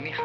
سميحة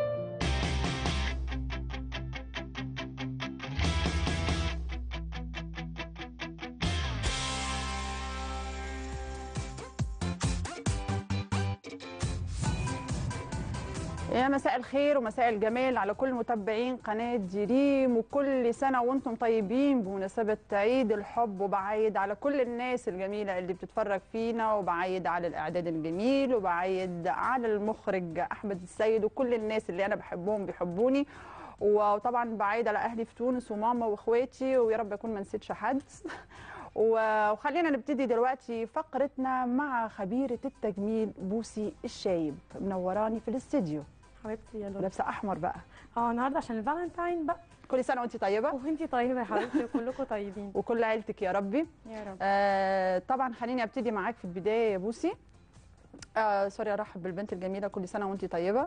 يا مساء الخير ومساء الجمال على كل متابعين قناة جريم وكل سنة وانتم طيبين بمناسبة عيد الحب وبعيد على كل الناس الجميلة اللي بتتفرج فينا وبعيد على الإعداد الجميل وبعيد على المخرج أحمد السيد وكل الناس اللي أنا بحبهم بيحبوني وطبعا بعيد على أهلي في تونس وماما وإخواتي ويا رب أكون ما نسيتش حد وخلينا نبتدي دلوقتي فقرتنا مع خبيرة التجميل بوسي الشايب منوراني في الاستديو حبيبتي يلا لابسه احمر بقى اه النهارده عشان الفالنتاين بقى كل سنه وانت طيبه وانتي طيبه يا حبيبتي وكلكم طيبين وكل عيلتك يا ربي يا رب آه طبعا خليني ابتدي معاك في البدايه يا بوسي آه سوري ارحب بالبنت الجميله كل سنه وانت طيبه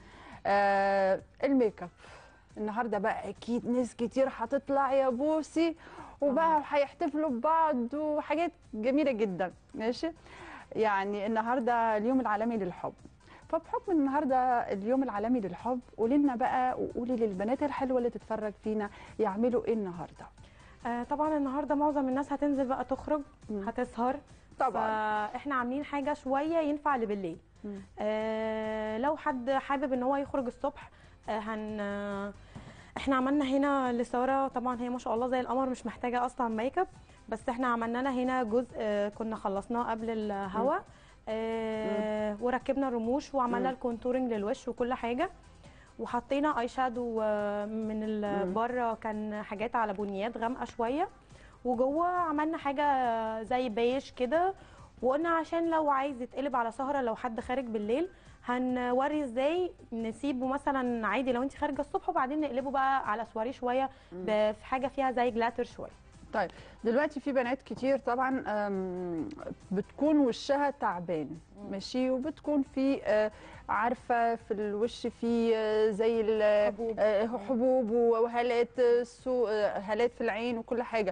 آه الميك اب النهارده بقى اكيد ناس كتير هتطلع يا بوسي وبقى هيحتفلوا ببعض وحاجات جميله جدا ماشي يعني النهارده اليوم العالمي للحب فبحكم النهارده اليوم العالمي للحب قولي لنا بقى وقولي للبنات الحلوه اللي تتفرج فينا يعملوا ايه النهارده آه طبعا النهارده معظم الناس هتنزل بقى تخرج مم. هتسهر طبعا فاحنا عاملين حاجه شويه ينفع لبالليل مم. آه لو حد حابب ان هو يخرج الصبح آه هن آه احنا عملنا هنا لساره طبعا هي ما شاء الله زي القمر مش محتاجه اصلا ميك اب بس احنا عملنا لها هنا جزء آه كنا خلصناه قبل الهوا آه وركبنا الرموش وعملنا مم. الكونتورنج للوش وكل حاجه وحطينا اي شادو آه، من ال- مم. بره كان حاجات على بنيات غامقه شويه وجوه عملنا حاجه زي بيج كده وقلنا عشان لو عايز يتقلب على سهره لو حد خارج بالليل هنوري ازاي نسيبه مثلا عادي لو انت خارجه الصبح وبعدين نقلبه بقى على سواري شويه ب- في حاجه فيها زي جلاتر شويه طيب دلوقتي في بنات كتير طبعا أم، بتكون وشها تعبان ماشي وبتكون في آه، عارفه في الوش في آه، زي ال- حبوب. آه، حبوب وهالات آه، سو آه، هالات في العين وكل حاجه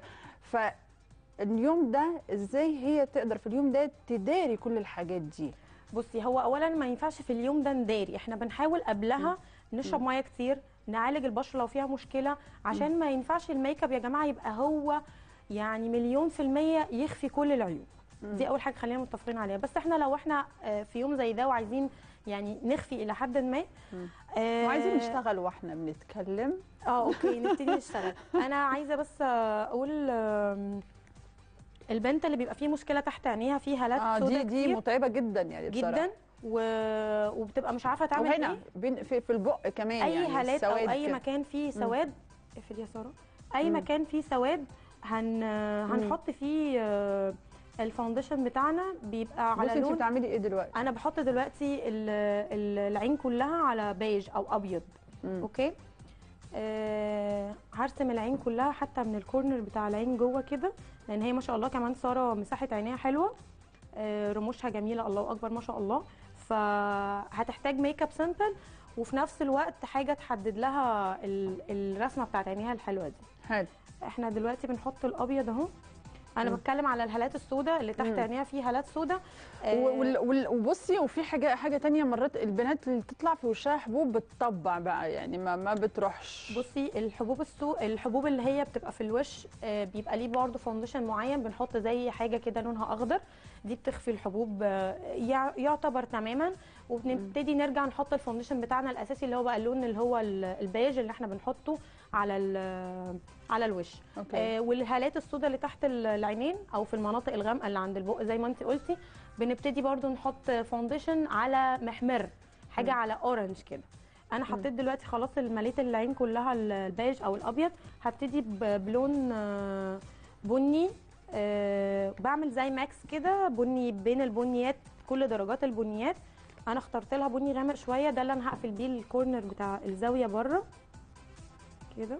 فاليوم ده ازاي هي تقدر في اليوم ده تداري كل الحاجات دي بصي هو اولا ما ينفعش في اليوم ده نداري احنا بنحاول قبلها نشرب ميه كتير نعالج البشره لو فيها مشكله عشان ما ينفعش الميك اب يا جماعه يبقى هو يعني مليون في المية يخفي كل العيوب دي اول حاجه خلينا متفقين عليها بس احنا لو احنا آه، في يوم زي ده وعايزين يعني نخفي الى حد ما آه، وعايزين نشتغل واحنا بنتكلم اه اوكي نبتدي نشتغل انا عايزه بس آه، اقول آم، البنت اللي بيبقى فيه مشكله تحت عينيها فيه هالات اه سودا دي دي كتير متعبه جدا يعني بصراحه جدا و... وبتبقى مش عارفه تعمل وهنا ايه بين في, في البق كمان اي يعني هالات او السواد اي كده. مكان فيه سواد اقفل يا ساره اي مم. مكان فيه سواد هن هنحط فيه آه، الفاونديشن بتاعنا بيبقى على بصي انت لون بتعملي ايه دلوقتي انا بحط دلوقتي ال- ال- العين كلها على بيج او ابيض مم. اوكي آه هرسم العين كلها حتى من الكورنر بتاع العين جوه كده لان هي ما شاء الله كمان ساره مساحه عينيها حلوه آه رموشها جميله الله اكبر ما شاء الله فهتحتاج ميك اب سامبل وفي نفس الوقت حاجه تحدد لها ال- الرسمه بتاعت عينيها الحلوه دي حلو احنا دلوقتي بنحط الابيض اهو انا مم. بتكلم على الهالات السوداء اللي تحت مم. عينيها فيه هالات سوداء و- وال- وال- وبصي وفي حاجه حاجه تانية مرات البنات اللي تطلع في وشها حبوب بتطبع بقى يعني ما ما بتروحش بصي الحبوب السو الحبوب اللي هي بتبقى في الوش آه، بيبقى ليه برضه فاونديشن معين بنحط زي حاجه كده لونها اخضر دي بتخفي الحبوب آه، يع- يعتبر تماما وبنبتدي نرجع نحط الفاونديشن بتاعنا الاساسي اللي هو بقى اللون اللي هو ال- البيج اللي احنا بنحطه على ال- على الوش اوكي آه، والهالات السوداء اللي تحت ال- العينين او في المناطق الغامقه اللي عند البق زي ما انت قلتي بنبتدي برضو نحط فاونديشن على محمر حاجه مم. على اورنج كده انا حطيت دلوقتي خلاص مليت العين كلها ال- البيج او الابيض هبتدي ب- بلون آه، بني آه، بعمل زي ماكس كده بني بين البنيات كل درجات البنيات انا اخترت لها بني غامق شويه ده اللي انا هقفل بيه الكورنر بتاع الزاويه بره كده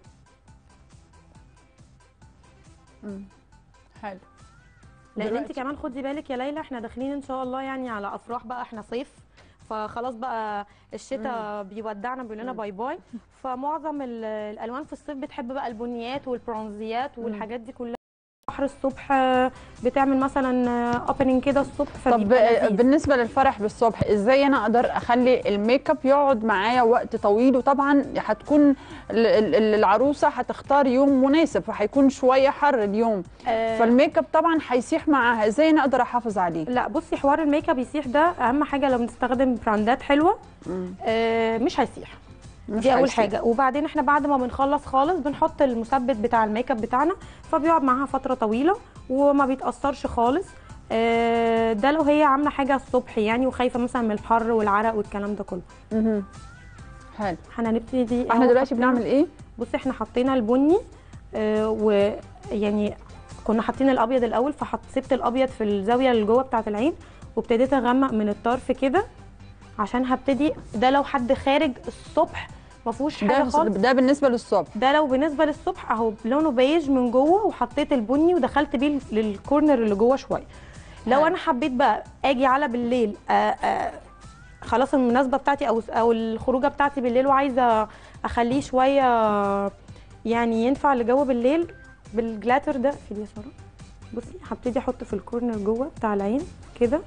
مم. حلو لان انت دلوقتي- كمان خدي بالك يا ليلى احنا داخلين ان شاء الله يعني على افراح بقى احنا صيف فخلاص بقى الشتاء بيودعنا بيقول لنا باي باي فمعظم ال- الالوان في الصيف بتحب بقى البنيات والبرونزيات والحاجات دي كلها البحر الصبح آه، بتعمل مثلا اوبننج كده الصبح طب فبيبقى لذيذ. بالنسبه للفرح بالصبح ازاي انا اقدر اخلي الميك اب يقعد معايا وقت طويل وطبعا هتكون ال- ال- ال- العروسه هتختار يوم مناسب فهيكون شويه حر اليوم آه، فالميك اب طبعا هيسيح معاها ازاي انا اقدر احافظ عليه لا بصي حوار الميك اب يسيح ده اهم حاجه لو بنستخدم براندات حلوه آه، مش هيسيح مش دي اول هيسيح. حاجه وبعدين احنا بعد ما بنخلص خالص بنحط المثبت بتاع الميك اب بتاعنا فبيقعد معاها فتره طويله وما بيتاثرش خالص آه، ده لو هي عامله حاجه الصبح يعني وخايفه مثلا من الحر والعرق والكلام ده كله مهم. حلو احنا هنبتدي احنا أهو دلوقتي حطينا- بنعمل ايه بصي احنا حطينا البني آه، ويعني كنا حاطين الابيض الاول فحط سبت الابيض في الزاويه اللي جوه بتاعه العين وابتديت اغمق من الطرف كده عشان هبتدي ده لو حد خارج الصبح ما فيهوش حاجه ده خالص ده بالنسبه للصبح ده لو بالنسبه للصبح اهو لونه بيج من جوه وحطيت البني ودخلت بيه للكورنر اللي جوه شويه لو حلو. انا حبيت بقى اجي على بالليل آه آه خلاص المناسبه بتاعتي او او الخروجه بتاعتي بالليل وعايزه اخليه شويه يعني ينفع لجو بالليل بالجلاتر ده في دي يا ساره بصي هبتدي احط في الكورنر جوه بتاع العين كده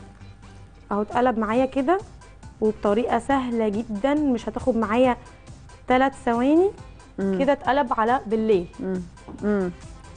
اهو اتقلب معايا كده وبطريقه سهله جدا مش هتاخد معايا ثلاث ثواني مم. كده اتقلب على بالليل مم. مم.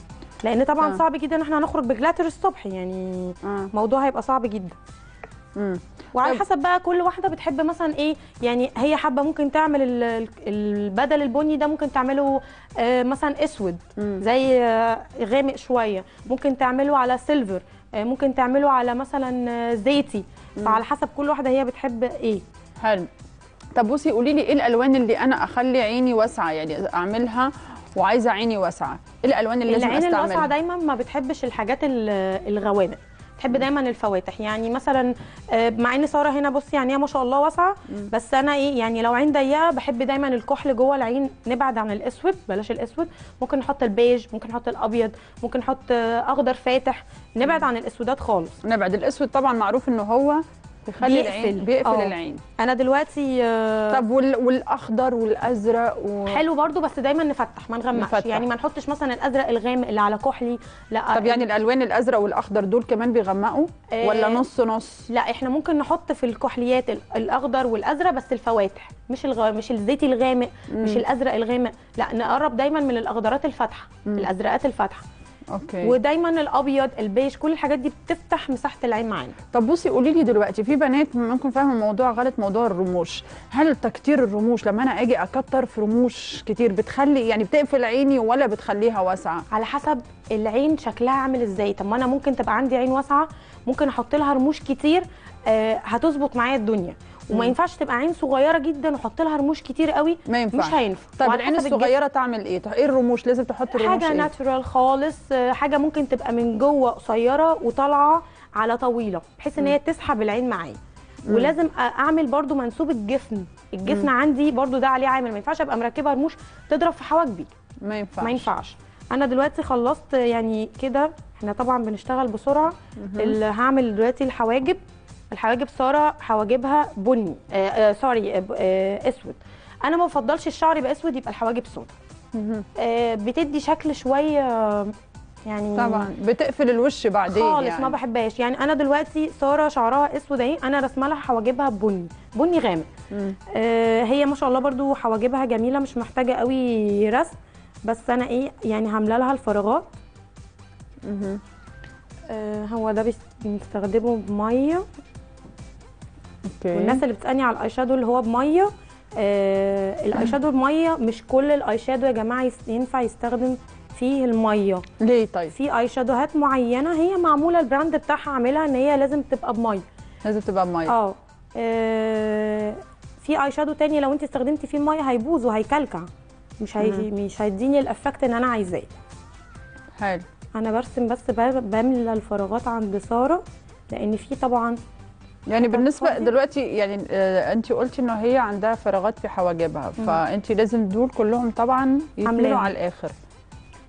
لان طبعا آه. صعب جدا ان احنا هنخرج بجلاتر الصبح يعني آه. الموضوع هيبقى صعب جدا مم. وعلى طب- حسب بقى كل واحده بتحب مثلا ايه يعني هي حابه ممكن تعمل ال- ال- البدل البني ده ممكن تعمله آه، مثلا اسود مم. زي آه، غامق شويه ممكن تعمله على سيلفر آه، ممكن تعمله على مثلا آه، زيتي فعلى حسب كل واحده هي بتحب ايه حلو طب بصي قولي لي ايه الالوان اللي انا اخلي عيني واسعه يعني اعملها وعايزه عيني واسعه ايه الالوان اللي لازم العين الواسعه استعملها دايما ما بتحبش الحاجات ال- الغوامق تحب دايما الفواتح يعني مثلا آه، مع ان ساره هنا بصي يعني هي ما شاء الله واسعه بس انا ايه يعني لو عين ضيقه بحب دايما الكحل جوه العين نبعد عن الاسود بلاش الاسود ممكن نحط البيج ممكن نحط الابيض ممكن نحط آه، اخضر فاتح نبعد عن الاسودات خالص نبعد الاسود طبعا معروف ان هو بيخلي بيقفل. العين بيقفل آه. العين انا دلوقتي آه، طب وال... والاخضر والازرق و... حلو برضو بس دايما نفتح ما نغمقش نفتح. يعني ما نحطش مثلا الازرق الغامق اللي على كحلي لا طب يعني الالوان الازرق والاخضر دول كمان بيغمقوا آه، ولا نص نص لا احنا ممكن نحط في الكحليات ال- الاخضر والازرق بس الفواتح مش الغ... مش الزيتي الغامق مش الازرق الغامق لا نقرب دايما من الاخضرات الفاتحه الازرقات الفاتحه اوكي ودايما الابيض البيج كل الحاجات دي بتفتح مساحه العين معانا طب بصي قولي لي دلوقتي في بنات ممكن فاهمه الموضوع غلط موضوع الرموش هل تكتير الرموش لما انا اجي اكتر في رموش كتير بتخلي يعني بتقفل عيني ولا بتخليها واسعه على حسب العين شكلها عامل ازاي طب ما انا ممكن تبقى عندي عين واسعه ممكن احط لها رموش كتير آه هتظبط معايا الدنيا وما ينفعش تبقى عين صغيره جدا واحط لها رموش كتير قوي ما ينفعش مش هينفع طب وعلى العين حسب الجسم. الصغيره تعمل ايه طب ايه الرموش لازم تحط الرموش حاجه ايه ناتشورال خالص آه، حاجه ممكن تبقى من جوه قصيره وطالعه على طويله بحيث ان هي تسحب العين معايا ولازم أ- اعمل برضو منسوب الجفن الجفن عندي برضو ده عليه عامل ما ينفعش ابقى مركبه رموش تضرب في حواجبي ما ينفعش ما ينفعش انا دلوقتي خلصت يعني كده احنا طبعا بنشتغل بسرعه اللي هعمل دلوقتي الحواجب الحواجب ساره حواجبها بني آه آه سوري آه آه اسود انا ما بفضلش الشعر يبقى اسود يبقى الحواجب سودا مهم. آه بتدي شكل شويه يعني طبعا بتقفل الوش بعدين خالص يعني. ما بحبهاش يعني انا دلوقتي ساره شعرها اسود اهي انا رسمه لها حواجبها بني بني غامق مم. آه هي ما شاء الله برضو حواجبها جميله مش محتاجه قوي رسم بس انا ايه يعني عامله لها الفراغات مهم. آه هو ده بيس- بنستخدمه بميه اوكي والناس اللي بتسالني على الاي شادو اللي هو بميه آه الاي شادو بميه مش كل الاي شادو يا جماعه يس- ينفع يستخدم فيه الميه ليه طيب في اي شادوهات معينه هي معموله البراند بتاعها عاملها ان هي لازم تبقى بميه لازم تبقى بميه اه آه، في اي شادو تاني لو انت استخدمتي فيه ميه هيبوظ وهيكلكع مش هي مش هيديني الافكت ان انا عايزاه حلو انا برسم بس ب- بملى الفراغات عند ساره لان في طبعا يعني طب بالنسبه اتفضلي. دلوقتي يعني آه انت قلتي انه هي عندها فراغات في حواجبها فانت لازم دول كلهم طبعا يتملوا عاملاهم. على الاخر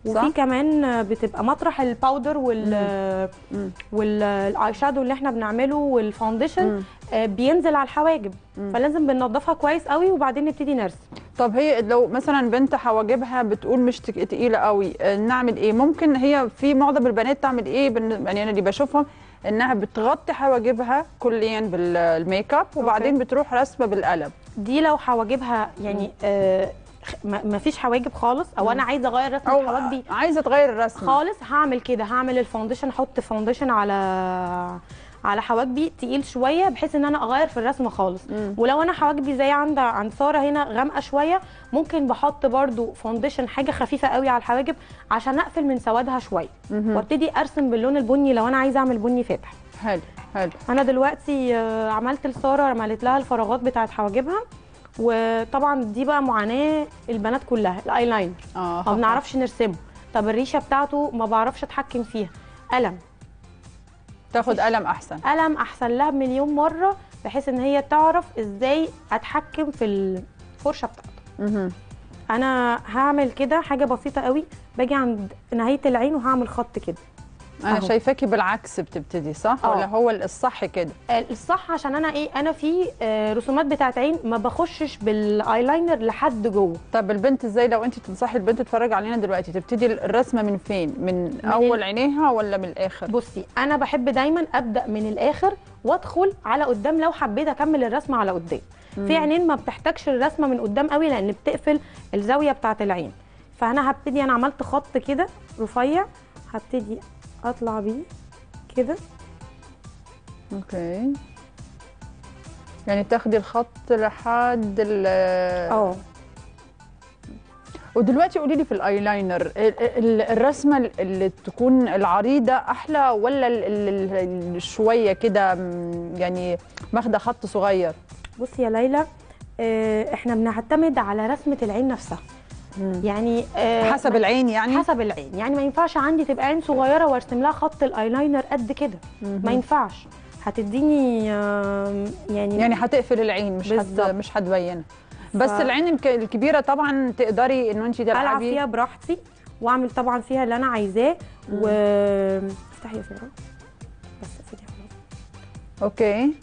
وفي كمان بتبقى مطرح الباودر وال مم. والاي شادو اللي احنا بنعمله والفاونديشن مم. آه، بينزل على الحواجب مم. فلازم بننضفها كويس قوي وبعدين نبتدي نرسم طب هي لو مثلا بنت حواجبها بتقول مش تك- تقيله قوي آه، نعمل ايه ممكن هي في معظم البنات تعمل ايه بالن- يعني انا اللي بشوفهم انها بتغطي حواجبها كليا بالميك اب وبعدين بتروح رسمه بالقلم دي لو حواجبها يعني آه خ- ما ما فيش حواجب خالص او انا عايزه اغير رسمه او حواجبي عايزه تغير الرسمه خالص هعمل كده هعمل الفاونديشن احط فاونديشن على على حواجبي تقيل شويه بحيث ان انا اغير في الرسمه خالص مم. ولو انا حواجبي زي عند عند ساره هنا غامقه شويه ممكن بحط برضو فاونديشن حاجه خفيفه قوي على الحواجب عشان اقفل من سوادها شويه مهم. وابتدي ارسم باللون البني لو انا عايزه اعمل بني فاتح حلو حلو انا دلوقتي آه، عملت لساره عملت لها الفراغات بتاعت حواجبها وطبعا دي بقى معاناه البنات كلها الايلاينر اه ما بنعرفش نرسمه طب الريشه بتاعته ما بعرفش اتحكم فيها قلم تاخد قلم احسن قلم احسن لها بمليون مره بحيث ان هي تعرف ازاي اتحكم في الفرشه بتاعته مهم. انا هعمل كده حاجه بسيطه قوي باجي عند نهايه العين وهعمل خط كده انا أهو. شايفاكي بالعكس بتبتدي صح آه. ولا هو الصح كده آه، الصح عشان انا ايه انا في آه، رسومات بتاعت عين ما بخشش بالايلاينر لحد جوه طب البنت ازاي لو انت تنصحي البنت تتفرج علينا دلوقتي تبتدي الرسمه من فين من, من اول ال- عينيها ولا من الاخر بصي انا بحب دايما ابدا من الاخر وادخل على قدام لو حبيت اكمل الرسمه على قدام في عينين ما بتحتاجش الرسمه من قدام قوي لان بتقفل الزاويه بتاعه العين فانا هبتدي انا عملت خط كده رفيع هبتدي اطلع بيه كده اوكي يعني تاخدي الخط لحد ال اه ودلوقتي قولي لي في الايلاينر ال- ال- الرسمه اللي تكون العريضه احلى ولا ال- ال- ال- شويه كده م، يعني ماخده خط صغير بصي يا ليلى آه، احنا بنعتمد على رسمه العين نفسها يعني آه، حسب العين يعني حسب العين يعني ما ينفعش عندي تبقى عين صغيره وارسم لها خط الايلاينر قد كده ما ينفعش هتديني آم، يعني يعني هتقفل العين مش بالظبط. حد مش هتبينها بس العين الك- الكبيره طبعا تقدري ان انت العب تلعبي فيها براحتي واعمل طبعا فيها اللي انا عايزاه و افتحي يا ساره بس افتحي خلاص اوكي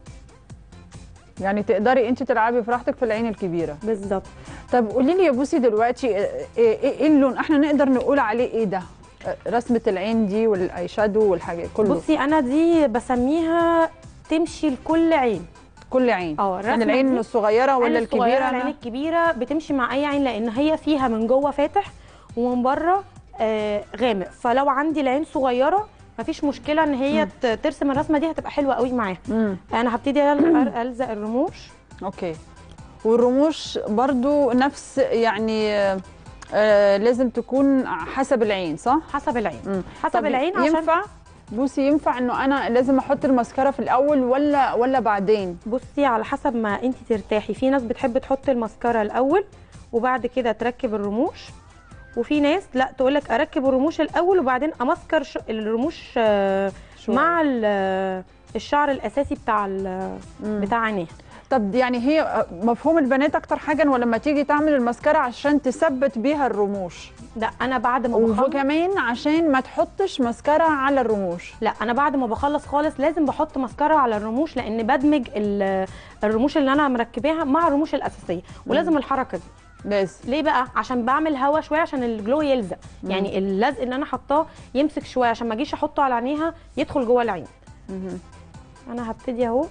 يعني تقدري انت تلعبي براحتك في العين الكبيره بالظبط طب قولي لي يا بوسي دلوقتي ايه ايه إيه اللون احنا نقدر نقول عليه ايه ده رسمه العين دي والاي شادو والحاجات كله بصي انا دي بسميها تمشي لكل عين كل عين اه يعني الرسمة العين دي- الصغيره ولا العين الصغيرة، الكبيره العين أنا؟ الكبيره بتمشي مع اي عين لان هي فيها من جوه فاتح ومن بره آه غامق فلو عندي العين صغيره مفيش مشكله ان هي ت- ترسم الرسمه دي هتبقى حلوه قوي معاها مم. انا هبتدي أل- الزق الرموش اوكي والرموش برضو نفس يعني آه، آه لازم تكون حسب العين صح حسب العين مم. حسب طب العين عشان ينفع بوسي ينفع انه انا لازم احط المسكره في الاول ولا ولا بعدين بصي على حسب ما انت ترتاحي في ناس بتحب تحط المسكره الاول وبعد كده تركب الرموش وفي ناس لا تقولك اركب الرموش الاول وبعدين امسكر ش- الرموش آه، شوية. مع ال- الشعر الاساسي بتاع ال- مم. بتاع عينيها طب يعني هي مفهوم البنات اكتر حاجه انه لما تيجي تعمل المسكره عشان تثبت بيها الرموش لا انا بعد ما بخلص وكمان عشان ما تحطش مسكره على الرموش لا انا بعد ما بخلص خالص لازم بحط مسكره على الرموش لان بدمج ال- الرموش اللي انا مركباها مع الرموش الاساسيه ولازم الحركه دي لازم ليه بقى عشان بعمل هوا شويه عشان الجلو يلزق يعني اللزق اللي انا حطاه يمسك شويه عشان ما اجيش احطه على عينيها يدخل جوه العين مهم. انا هبتدي اهو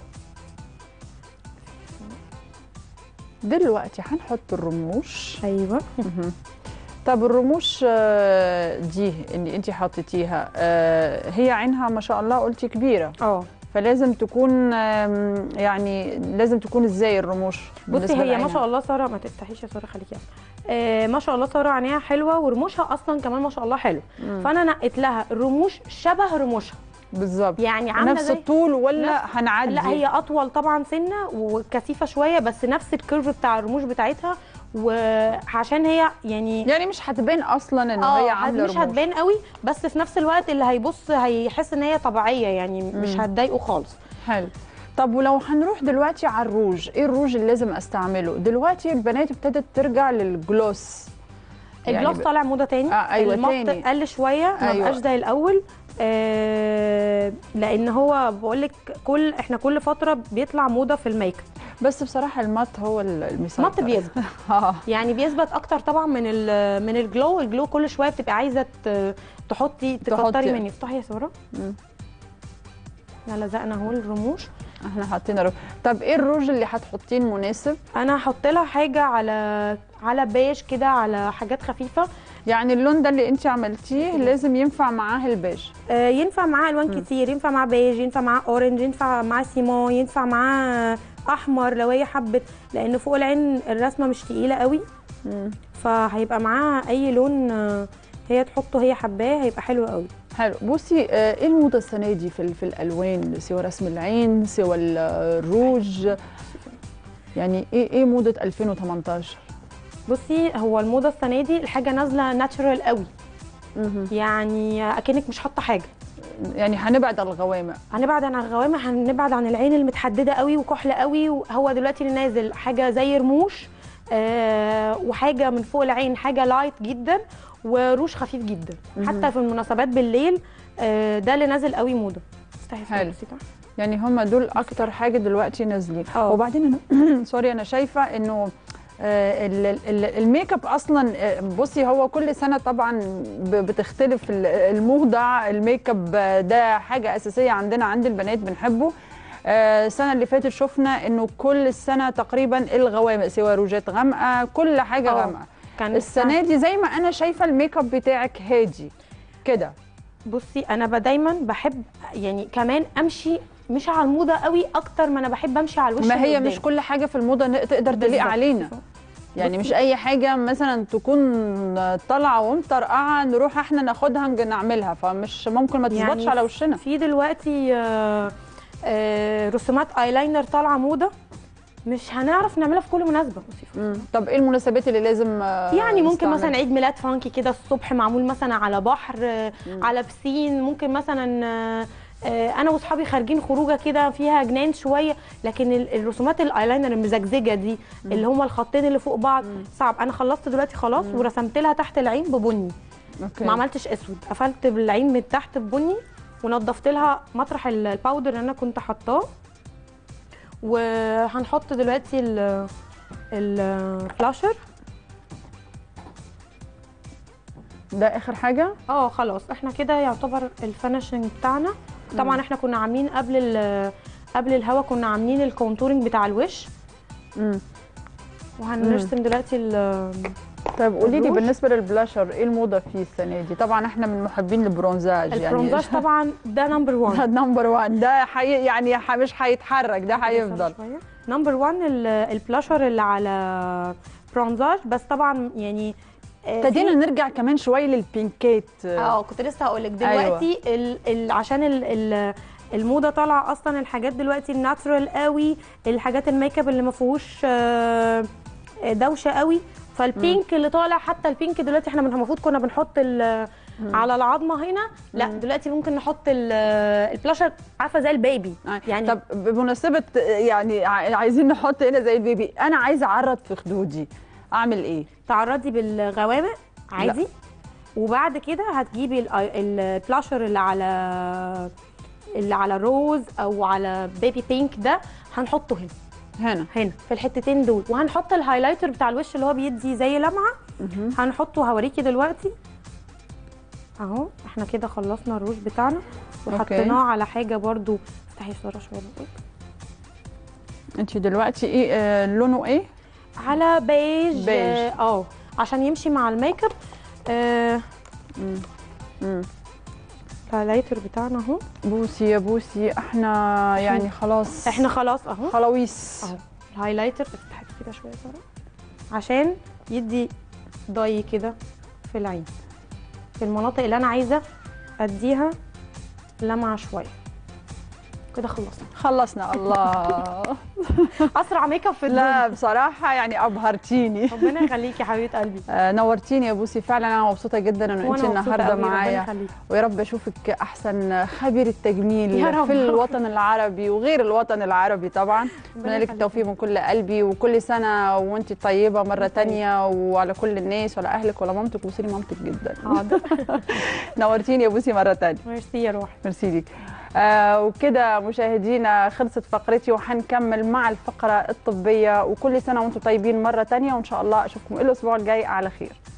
دلوقتي هنحط الرموش ايوه مهم. طب الرموش آه، دي اللي انت حطيتيها آه، هي عينها ما شاء الله قلتي كبيره اه فلازم تكون آم، يعني لازم تكون ازاي الرموش بصي بالنسبة هي ما لعينها؟ شاء الله ساره ما تفتحيش يا ساره خليكي آه ما شاء الله ساره عينيها حلوه ورموشها اصلا كمان ما شاء الله حلو مم. فانا نقيت لها الرموش شبه رموشها بالظبط يعني عامله نفس زي الطول ولا هنعدي لا هي اطول طبعا سنه وكثيفه شويه بس نفس الكيرف بتاع الرموش بتاعتها وعشان هي يعني يعني مش هتبان اصلا ان اه هي هت- عامله مش رموش هتبان قوي بس في نفس الوقت اللي هيبص هيحس ان هي طبيعيه يعني مش مم. هتضايقه خالص حلو طب ولو هنروح دلوقتي على الروج ايه الروج اللي لازم استعمله دلوقتي البنات ابتدت ترجع للجلوس الجلوس ب- طالع موضه تاني آه، أيوة، المط تاني. قل شويه ما أيوة. بقاش زي الاول آه لان هو بقول لك كل احنا كل فتره بيطلع موضه في الميك اب بس بصراحه المط هو ال- المسيطر المط بيثبت اه يعني بيثبت اكتر طبعا من ال من الجلو الجلو كل شويه بتبقي عايزه ت- تحطي تكتري تحطي. مني افتحي يا ساره مم. احنا لزقنا اهو الرموش احنا حاطين روج طب ايه الروج اللي هتحطيه المناسب انا هحط لها حاجه على على بيج كده على حاجات خفيفه يعني اللون ده اللي انت عملتيه لازم ينفع معاه البيج آه، ينفع معاه الوان مم. كتير ينفع معاه بيج ينفع معاه اورنج ينفع معاه سيمون ينفع معاه احمر لو هي حبت لان فوق العين الرسمه مش تقيله قوي مم. فهيبقى معاها اي لون آه، هي تحطه هي حباه هيبقى حلو قوي حلو بصي آه، ايه الموضه السنه دي في ال- في الالوان سوى رسم العين سوى ال- الروج يعني ايه ايه موضه 2018 بصي هو الموضه السنه دي الحاجه نازله ناتشورال قوي مهم. يعني اكنك مش حاطه حاجه يعني هنبعد عن الغوامق هنبعد عن الغوامق هنبعد عن العين المتحدده قوي وكحل قوي وهو دلوقتي اللي نازل حاجه زي رموش آه وحاجه من فوق العين حاجه لايت جدا وروش خفيف جدا مهم. حتى في المناسبات بالليل آه ده اللي نازل قوي موضه استحي حلو. بسيطة. يعني هم دول اكتر حاجه دلوقتي نازلين اه. وبعدين انا سوري انا شايفه انه آه، ال- ال- الميك اب اصلا آه، بصي هو كل سنه طبعا ب- بتختلف ال- الموضه الميك اب آه، ده حاجه اساسيه عندنا عند البنات بنحبه آه، السنه اللي فاتت شفنا انه كل السنه تقريبا الغوامق سواء روجات غامقه كل حاجه اه. غامقه كان السنه دي زي ما انا شايفه الميك اب بتاعك هادي كده بصي انا ب- دايما بحب يعني كمان امشي مش على الموضه قوي اكتر ما انا بحب امشي على الوش ما اللي هي قدام. مش كل حاجه في الموضه ن- تقدر تليق بالظبط. علينا يعني مش بصي. اي حاجه مثلا تكون طالعه ومطرقعه نروح احنا ناخدها نج- نعملها فمش ممكن ما تظبطش يعني على وشنا في دلوقتي آه، آه، رسومات ايلاينر طالعه موضه مش هنعرف نعملها في كل مناسبه مم. طب ايه المناسبات اللي لازم آه، يعني ممكن نستعمل؟ مثلا عيد ميلاد فرانكي كده الصبح معمول مثلا على بحر آه، مم. على بسين ممكن مثلا آه، آه، انا واصحابي خارجين خروجه كده فيها جنان شويه لكن ال- الرسومات الايلاينر المزجزجه دي مم. اللي هما الخطين اللي فوق بعض مم. صعب انا خلصت دلوقتي خلاص مم. ورسمت لها تحت العين ببني أوكي. ما عملتش اسود قفلت بالعين من تحت ببني ونضفت لها مطرح ال- الباودر اللي انا كنت حطاه وهنحط دلوقتي ال الفلاشر ده اخر حاجه اه خلاص احنا كده يعتبر الفينشنج بتاعنا طبعا مم. احنا كنا عاملين قبل ال قبل الهوا كنا عاملين الكونتورنج بتاع الوش مم. وهنرسم دلوقتي ال طيب قولي لي الروج. بالنسبه للبلاشر ايه الموضه فيه السنه دي طبعا احنا من محبين البرونزاج البرونزاج يعني طبعا ده نمبر 1 ده نمبر 1 ده حي... يعني ح- مش هيتحرك ده هيفضل نمبر 1 البلاشر اللي على برونزاج بس طبعا يعني آه، في- ابتدينا نرجع كمان شويه للبينكات اه كنت لسه هقول لك أيوة. دلوقتي ال ال عشان ال ال الموضه طالعه اصلا الحاجات دلوقتي الناتشورال قوي الحاجات الميك اب اللي ما فيهوش آه، دوشه قوي فالبينك اللي طالع حتى البينك دلوقتي احنا من- المفروض كنا بنحط ال- على العظمه هنا لا مم. دلوقتي ممكن نحط ال- البلاشر عارفه زي البيبي يعني يعني طب بمناسبه يعني ع- عايزين نحط هنا زي البيبي انا عايزه اعرض في خدودي اعمل ايه تعرضي بالغوامق عادي وبعد كده هتجيبي ال- البلاشر اللي على اللي على روز او على بيبي بينك ده هنحطه هنا هنا هنا في الحتتين دول وهنحط الهايلايتر بتاع الوش اللي هو بيدي زي لمعه مهم. هنحطه هوريكي دلوقتي اهو احنا كده خلصنا الروج بتاعنا وحطيناه على حاجه برضو افتحي الصوره شويه بقى. انت دلوقتي ايه آه لونه ايه على بيج بيج. اه عشان يمشي مع الميك اب آه مم. مم. الهايلايتر بتاعنا اهو بوسي يا بوسي احنا يعني خلاص احنا خلاص اهو خلاويص اهو الهايلايتر افتحي كده شويه ساره عشان يدي ضي كده في العين في المناطق اللي انا عايزه اديها لمعه شويه كده خلصنا خلصنا الله اسرع ميك اب في لا الدنيا بصراحه يعني ابهرتيني ربنا يخليكي يا حبيبه قلبي آه، نورتيني يا بوسي فعلا انا مبسوطه جدا ان انت وأنا مبسوطة النهارده قوي، ربنا معايا يخليكي. ويا رب اشوفك احسن خبير التجميل يا رب. في الوطن العربي وغير الوطن العربي طبعا ربنا اتمنى لك يخليك. التوفيق من كل قلبي وكل سنه وانت طيبه مره تانية وعلى كل الناس وعلى اهلك وعلى مامتك بوسي لي مامتك جدا حاضر نورتيني يا بوسي مره تانية ميرسي يا روحي ميرسي ليك آه وكده مشاهدينا خلصت فقرتي وهنكمل مع الفقره الطبيه وكل سنه وانتم طيبين مره تانية وان شاء الله اشوفكم الاسبوع الجاي على خير